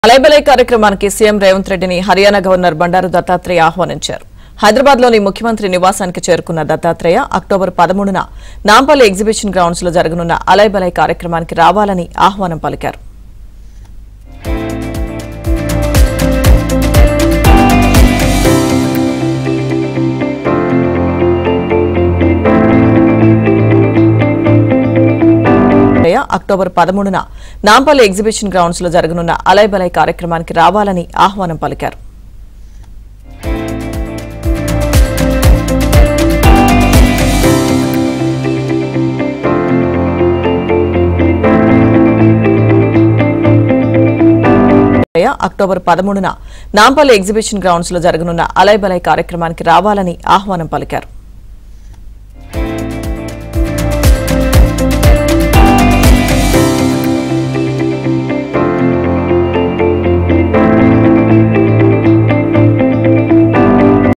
అలైబలై కార్యక్రమానికి సీఎం రేవంత్ రెడ్డిని హర్యానా గవర్నర్ బండారు దత్తాత్రేయ ఆహ్వానించారు హైదరాబాద్ లోని ముఖ్యమంత్రి నివాసానికి చేరుకున్న దత్తాత్రేయ అక్టోబర్ పదమూడున నాంపల్లి ఎగ్జిబిషన్ గ్రౌండ్స్ లో జరగనున్న అలైబలై కార్యక్రమానికి రావాలని ఆహ్వానం పలికారు దత్తాత్రేయ అక్టోబర్ పదమూడున నాంపల్లి ఎగ్జిబిషన్ గ్రౌండ్స్ లో జరగనున్న అలైబలై కార్యక్రమానికి రావాలని ఆహ్వానం పలికారు దత్తాత్రేయ అక్టోబర్ పదమూడున నాంపల్లి ఎగ్జిబిషన్ గ్రౌండ్స్ లో జరగనున్న అలైబలై కార్యక్రమానికి రావాలని ఆహ్వానం పలికారు